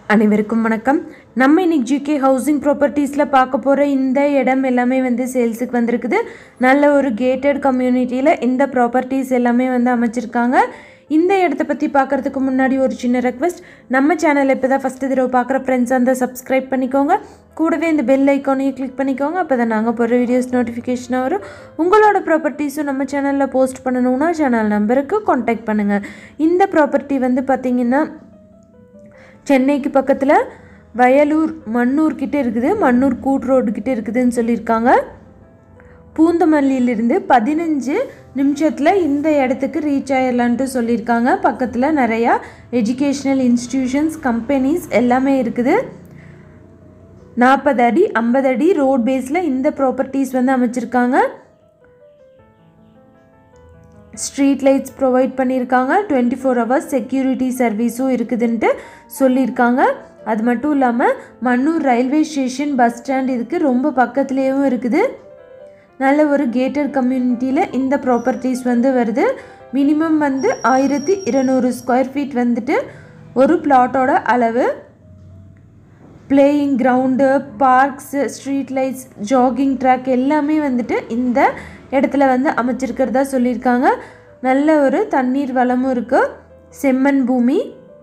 அனைவருக்கும் வணக்கம் நம்ம இன்னைக்கு ஜிகே ஹவுசிங் ப்ராப்பர்ட்டிஸில் பார்க்க போகிற இந்த இடம் எல்லாமே வந்து சேல்ஸுக்கு வந்திருக்குது நல்ல ஒரு கேட்டட் கம்யூனிட்டியில் இந்த ப்ராப்பர்ட்டிஸ் எல்லாமே வந்து அமைச்சிருக்காங்க இந்த இடத்த பற்றி பார்க்குறதுக்கு முன்னாடி ஒரு சின்ன ரெக்வெஸ்ட் நம்ம சேனலை இப்போ தான் ஃபஸ்ட்டு தடவை பார்க்குற ஃப்ரெண்ட்ஸ் அந்த சப்ஸ்கிரைப் பண்ணிக்கோங்க கூடவே இந்த பெல் ஐக்கானையும் கிளிக் பண்ணிக்கோங்க அப்போ தான் நாங்கள் போடுற வீடியோஸ் நோட்டிஃபிகேஷனாக வரும் உங்களோட ப்ராப்பர்ட்டிஸும் நம்ம சேனலில் போஸ்ட் பண்ணணுன்னா சேனல் நம்பருக்கு காண்டாக்ட் பண்ணுங்கள் இந்த ப்ராப்பர்ட்டி வந்து பார்த்திங்கன்னா சென்னைக்கு பக்கத்தில் வயலூர் மண்ணூர் கிட்ட இருக்குது மண்ணூர் கூட் ரோடு கிட்ட இருக்குதுன்னு சொல்லியிருக்காங்க பூந்தமல்லியிலிருந்து பதினஞ்சு நிமிஷத்தில் இந்த இடத்துக்கு ரீச் ஆயிடலான்ட்டு சொல்லியிருக்காங்க பக்கத்தில் நிறையா எஜுகேஷ்னல் இன்ஸ்டிடியூஷன்ஸ் கம்பெனிஸ் எல்லாமே இருக்குது நாற்பது அடி ஐம்பது அடி ரோட் பேஸில் இந்த ப்ராப்பர்ட்டிஸ் வந்து அமைச்சிருக்காங்க ஸ்ட்ரீட் லைட்ஸ் ப்ரொவைட் பண்ணியிருக்காங்க டுவெண்ட்டி ஃபோர் ஹவர்ஸ் செக்யூரிட்டி சர்வீஸும் இருக்குதுன்ட்டு சொல்லியிருக்காங்க அது மட்டும் இல்லாமல் Mannur railway station bus stand இதுக்கு ரொம்ப பக்கத்துலேயும் இருக்குது நல்ல ஒரு கேட்டட் கம்யூனிட்டியில் இந்த ப்ராப்பர்ட்டிஸ் வந்து வருது மினிமம் வந்து ஆயிரத்தி இருநூறு ஸ்கொயர் ஃபீட் வந்துட்டு ஒரு பிளாட்டோட அளவு playing ground parks street lights jogging track எல்லாமே வந்துட்டு இந்த இடத்துல வந்து அமைச்சிருக்கிறதா சொல்லியிருக்காங்க நல்ல ஒரு தண்ணீர் வளமும் இருக்குது செம்மண் பூமி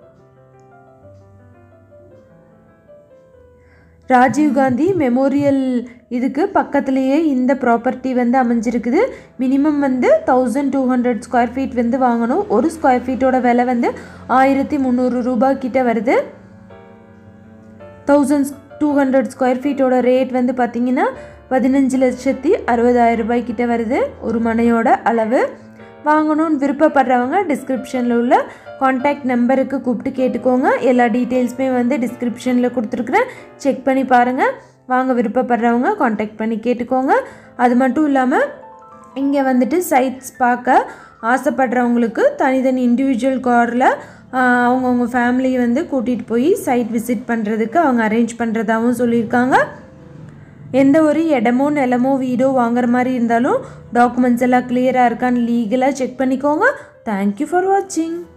ராஜீவ்காந்தி மெமோரியல் இதுக்கு பக்கத்துலேயே இந்த ப்ராப்பர்ட்டி வந்து அமைஞ்சிருக்குது மினிமம் வந்து thousand two hundred square feet வந்து வாங்கணும் ஒரு ஸ்கொயர் ஃபீட்டோட விலை வந்து ஆயிரத்தி முந்நூறு ரூபாய் கிட்ட வருது தௌசண்ட் டூ ஹண்ட்ரட் ஸ்கொயர் ஃபீட்டோட ரேட் வந்து பார்த்திங்கன்னா பதினஞ்சு லட்சத்தி அறுபதாயிரம் ரூபாய் கிட்ட வருது ஒரு மனையோட அளவு வாங்கணும்னு விருப்பப்படுறவங்க டிஸ்கிரிப்ஷனில் உள்ள காண்டாக்ட் நம்பருக்கு கூப்பிட்டு கேட்டுக்கோங்க எல்லா டீட்டெயில்ஸுமே வந்து டிஸ்கிரிப்ஷனில் கொடுத்துருக்குறேன் செக் பண்ணி பாருங்கள் வாங்க விருப்பப்படுறவங்க காண்டாக்ட் பண்ணி கேட்டுக்கோங்க அது மட்டும் இல்லாமல் இங்கே வந்துட்டு சைட்ஸ் பார்க்க ஆசைப்படுறவங்களுக்கு தனித்தனி இண்டிவிஜுவல் காரில் அவங்கவுங்க ஃபேமிலியை வந்து கூட்டிகிட்டு போய் சைட் விசிட் பண்ணுறதுக்கு அவங்க அரேஞ்ச் பண்ணுறதாகவும் சொல்லியிருக்காங்க எந்த ஒரு இடமோ நிலமோ வீடோ வாங்குற மாதிரி இருந்தாலும் டாக்குமெண்ட்ஸ் எல்லாம் கிளியராக இருக்கான்னு லீகலாக செக் பண்ணிக்கோங்க தேங்க்யூ ஃபார் வாட்சிங்